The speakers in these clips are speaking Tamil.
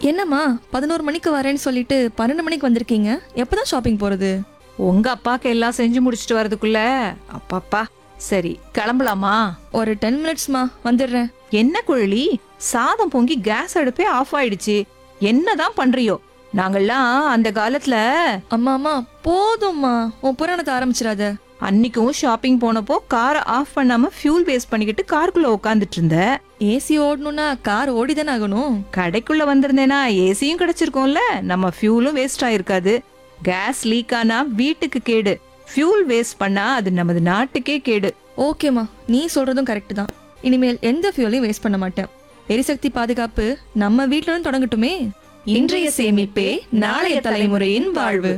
என்னம்மா பதினோரு மணிக்கு வரேன்னு சொல்லிட்டு பன்னெண்டு மணிக்கு வந்திருக்கீங்க எப்பதான் ஷாப்பிங் போறது உங்க அப்பாக்கு எல்லாம் செஞ்சு முடிச்சிட்டு வரதுக்குள்ள அப்பாப்பா சரி கிளம்பலாமா ஒரு டென் மினிட்ஸ்மா வந்துடுறேன் என்ன குழலி சாதம் பொங்கி கேஸ் அடுப்பே ஆஃப் ஆயிடுச்சு என்னதான் பண்றியோ நாங்கெல்லாம் அந்த காலத்துல அம்மா அம்மா போதும்மா உன் புராணத்தை ஆரம்பிச்சிடாத அன்னைக்கும் ஷாப்பிங் போனப்போ காரை ஆஃப் பண்ணாம ஃபியூல் வேஸ்ட் பண்ணிக்கிட்டு காருக்குள்ள உட்காந்துட்டு இருந்த ஏசி ஓடணும்னா கார் ஓடிதானே ஆகணும் கடைக்குள்ள வந்திருந்தேனா ஏசியும் கிடைச்சிருக்கும்ல நம்ம ஃபியூலும் வேஸ்ட் ஆயிருக்காது கேஸ் லீக் ஆனா வீட்டுக்கு கேடு ஃபியூல் வேஸ்ட் பண்ணா அது நமது நாட்டுக்கே கேடு ஓகேம்மா நீ சொல்றதும் கரெக்ட் தான் இனிமேல் எந்த ஃபியூலையும் வேஸ்ட் பண்ண மாட்டேன் எரிசக்தி பாதுகாப்பு நம்ம வீட்ல இருந்து தொடங்கட்டுமே இன்றைய சேமிப்பே நாளைய தலைமுறையின் வாழ்வு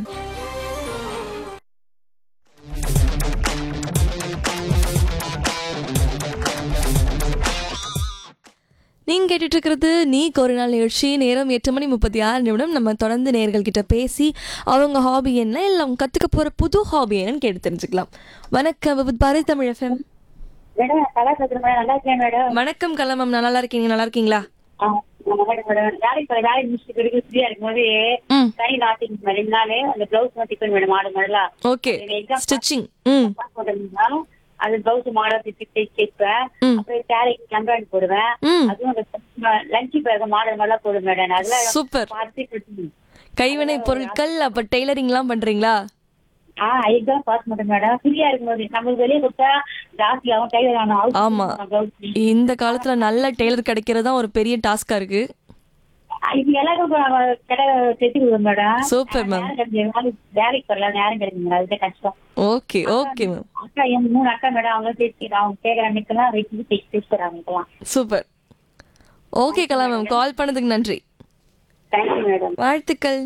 நீங்க கேட்டுட்டு இருக்கிறது நீ ஒரு நாள் நிகழ்ச்சி நேரம் எட்டு மணி முப்பத்தி ஆறு நிமிடம் நம்ம தொடர்ந்து நேர்கள் கிட்ட பேசி அவங்க ஹாபி என்ன இல்லை அவங்க கத்துக்க போற புது ஹாபி என்னன்னு கேட்டு தெரிஞ்சுக்கலாம் வணக்கம் with Bharathi Tamil FM madam Kala சதுரம் மேடம் நல்லா இருக்கேன் மேடம் வணக்கம் கலமம் நல்லா இருக்கீங்க நல்லா இருக்கீங்களா ஆ, ஆமா மேடம் மேடம் வேலைக்கு போய் வேலைக்கு முடிச்சுட்டு பிறகு ஃப்ரீயா இருக்கும்போது ம் கை நாட்டிங் மேடம் ரெண்டு நாள் அந்த பிளவுஸ் மட்டும் மேடம் ஆடு மாடலாம் ஓகே ஸ்டிச்சிங் ம் போட்டிருந்தாலும் அது பிளவுஸ் மாடா திட்டி தைச்சு தைப்பேன் ம். அப்புறம் சேலைக்கு எம்ப்ராய்டரி போடுவேன் ம் அதுவும் அந்த லஞ்சு பேருக்கு மாடல் மாதிரிலாம் போடுவேன் மேடம் அதெல்லாம் சூப்பர் பார்த்து கட்டுவேன். கைவினை பொருட்கள் அப்ப டெய்லரிங்லாம் பண்றீங்களா ஆ இதுதான் பார்த்து மாட்டேன் மேடம் ஃப்ரீயா இருக்கும்போது நம்மளுக்கு வெளியே கொடுத்தா ஜாஸ்தி ஆகும் டைலர் ஆகும் ஆமா. இந்த காலத்துல நல்ல டெய்லர் கிடைக்கிறது தான் ஒரு பெரிய டாஸ்கா இருக்கு இது எல்லாருக்கும் கடை தைச்சு கொடுங்க மேடம் Super, ma'am. நேரம் கிடைக்கும். வேலைக்கு- வேலைக்கு வரல நேரம் கிடைக்கும் அதுதான் கஷ்டம் ஓகே ஓகே மேம் அக்கா என் மூணு அக்கா மேடம் அவங்க தேய்ச்சி அவங்க கேட்கற அன்னைக்கெல்லாம் வச்சு தேய்ச்சி தேய்ச்சுறாங்கலாம் super okay Kala ma'am call பண்ணதுக்கு நன்றி தேங்க்யூ மேடம் வாழ்த்துக்கள்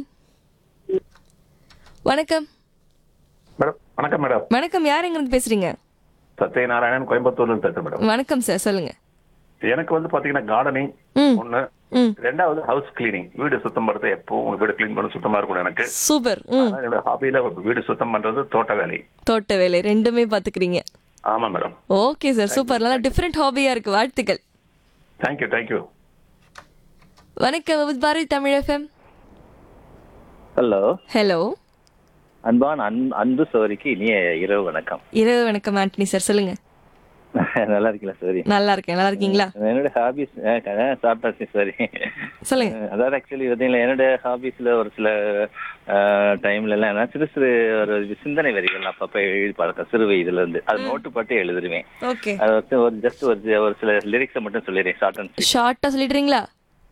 வணக்கம் மேடம் வணக்கம் மேடம் வணக்கம் யார் எங்க இருந்து பேசுறீங்க சத்யநாராயணன் கோயம்புத்தூர்ல இருந்து பேசுறேன் மேடம் வணக்கம் சார் சொல்லுங்க எனக்கு வந்து பாத்தீங்கன்னா கார்டனிங் ம் ஒண்ணு ம் ரெண்டாவது ஹவுஸ் கிளீனிங் வீடு சுத்தம் பண்றது எப்பவும் உங்க வீடு கிளீன் பண்ண சுத்தமா இருக்கணும் எனக்கு சூப்பர் ம் ஆனா என்னோட ஹாபியில வீடு சுத்தம் பண்றது தோட்ட வேலை தோட்ட வேலை ரெண்டுமே பாத்துக்கிறீங்க ஆமா மேடம் ஓகே சார் சூப்பர் நல்லா டிஃப்ரெண்ட் ஹாபியா இருக்கு வாழ்த்துக்கள் தேங்க்யூ தேங்க்யூ வணக்கம் with Bharathi Tamil FM hello hello அன்பான அன் அன்பு சோரிக்கு இனிய இரவு வணக்கம் இரவு வணக்கம் ஆண்டனி சார் சொல்லுங்க நல்லா இருக்கீங்களா சோரி நல்லா இருக்கேன் நல்லா இருக்கீங்களா என்னோட ஹாபிஸ் சாப்பிட்டாச்சு சோரி சொல்லுங்க அதாவது ஆக்சுவலி பார்த்தீங்களா என்னோட ஹாபிஸ்ல ஒரு சில டைம்ல எல்லாம் நான் சிறு சிறு ஒரு சிந்தனை வரிகள் அப்பப்ப எழுதி பழக்கம் சிறு வயதுல இருந்து அது நோட்டு போட்டு எழுதுருவேன் ஓகே அது வந்து ஒரு ஜஸ்ட் ஒரு ஒரு சில லிரிக்ஸை மட்டும் சொல்லிடுறேன் ஷார்ட் அண்ட் ஷார்ட்டா சொல்லிடுறீங்களா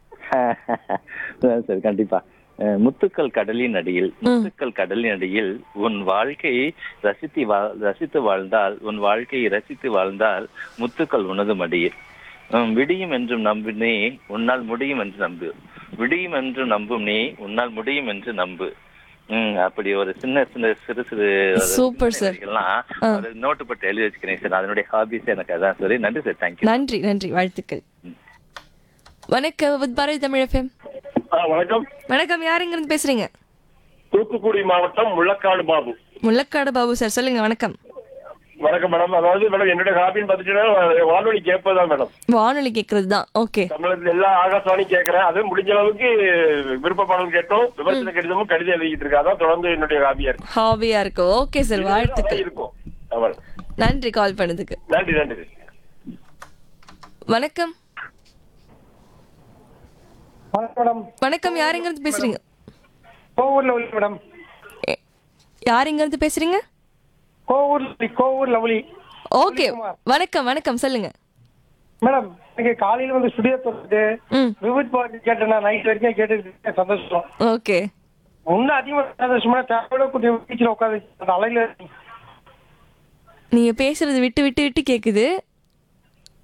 சரி கண்டிப்பா அஹ் முத்துக்கள் கடலின் அடியில் முத்துக்கள் கடலின் அடியில் உன் வாழ்க்கையை ரசித்து வாழ் ரசித்து வாழ்ந்தால் உன் வாழ்க்கையை ரசித்து வாழ்ந்தால் முத்துக்கள் உனது மடியில் உம், விடியும் என்றும் நம்பு நீ உன்னால் முடியும் என்று நம்பு விடியும் என்று நம்பும் நீ உன்னால் முடியும் என்று நம்பு ம் அப்படி ஒரு சின்ன சின்ன சிறு சிறு ஒரு Super, sir. எல்லாம் ஒரு நோட்டு போட்டு எழுதி வச்சுக்கிறேன் சார் அதனுடைய ஹாபிஸ் எனக்கு அதான் சரி நன்றி சார் தேங்க்யூ நன்றி நன்றி வாழ்த்துக்கள் வணக்கம் வித் பாரதி தமிழ் எஃப்எம் வணக்கம் வணக்கம் யார் எங்க இருந்து பேசுறீங்க தூத்துக்குடி மாவட்டம் முள்ளக்காடு பாபு முள்ளக்காடு பாபு சார் சொல்லுங்க வணக்கம் வணக்கம் மேடம் அதாவது மேடம் என்னோட ஹாபின்னு பார்த்துட்டீங்கன்னா வானொலி கேட்பதுதான் மேடம் வானொலி கேட்கறது தான் ஓகே தமிழகத்துல எல்லா ஆகாசவாணியும் கேட்கறேன் அது முடிஞ்ச அளவுக்கு விருப்ப பாடல் கேட்டோம் விமர்சன கடிதமும் கடிதம் எழுதிட்டு இருக்கேன் அதான் தொடர்ந்து என்னுடைய ஹாபியா இருக்கு ஹாபியா இருக்கு ஓகே சார் வாழ்த்துக்கள் இருக்கும் ஆமா நன்றி கால் பண்ணதுக்கு நன்றி நன்றி வணக்கம் மேடம் வணக்கம் யார் எங்க இருந்து பேசுறீங்க கோவூர் லவ்லி மேடம் எ- யார் எங்க இருந்து பேசுறீங்க Kovur lovely Kovur lovely okay வணக்கம் வணக்கம் சொல்லுங்க மேடம் எனக்கு காலையில வந்து ஸ்டுடியோ தொடர்ந்து ம் விவித் பாட்டு கேட்டேன் நான் நைட் வரைக்கும் கேட்டு சந்தோஷம் ஓகே இன்னும் அதிகமா சந்தோஷமா தேவையோட கொஞ்சம் டீச்சர் உட்காந்து அந்த அலையில நீங்க பேசுறது விட்டு விட்டு விட்டு கேக்குது